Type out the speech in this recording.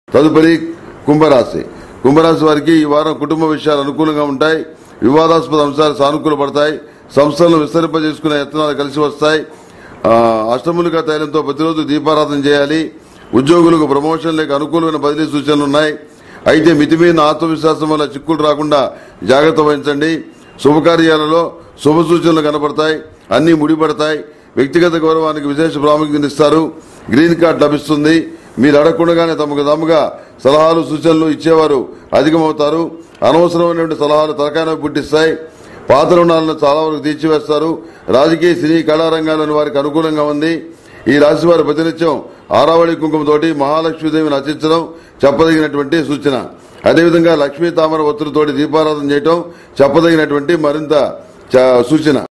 తదుపరి కుంభరాశి కుంభరాశి వారికి ఈ వారం కుటుంబ విషయాలు అనుకూలంగా ఉంటాయి వివాదాస్పద అంశాలు సానుకూల పడతాయి సంస్థలను విస్తరింపజేసుకునే యత్నాలు కలిసి వస్తాయి ఆ, అష్టములుగా తైలంతో ప్రతిరోజు దీపారాధన చేయాలి ఉద్యోగులకు ప్రమోషన్ లేక అనుకూలమైన బదిలీ సూచనలు ఉన్నాయి అయితే మితిమీరిన ఆత్మవిశ్వాసం వల్ల చిక్కులు రాకుండా జాగ్రత్త వహించండి శుభకార్యాలలో శుభ సూచనలు కనబడతాయి అన్ని ముడిపడతాయి వ్యక్తిగత గౌరవానికి విశేష ప్రాముఖ్యతనిస్తారు గ్రీన్ కార్డ్ లభిస్తుంది మీరు అడగకుండానే తమకు తాముగా సలహాలు సూచనలు ఇచ్చేవారు అధికమవుతారు అనవసరమైనటువంటి సలహాలు తలకాయ పుట్టిస్తాయి పాత రుణాలను చాలా వరకు తీర్చివేస్తారు రాజకీయ సినీ కళారంగాల్లోని వారికి అనుకూలంగా ఉంది ఈ రాశి వారి ప్రతినిత్యం ఆరావళి కుంకుమతోటి మహాలక్ష్మీదేవిని అర్చించడం చెప్పదగినటువంటి సూచన అదేవిధంగా లక్ష్మీ తామర ఒత్తులతోటి దీపారాధన చేయటం చెప్పదగినటువంటి మరింత చ- సూచన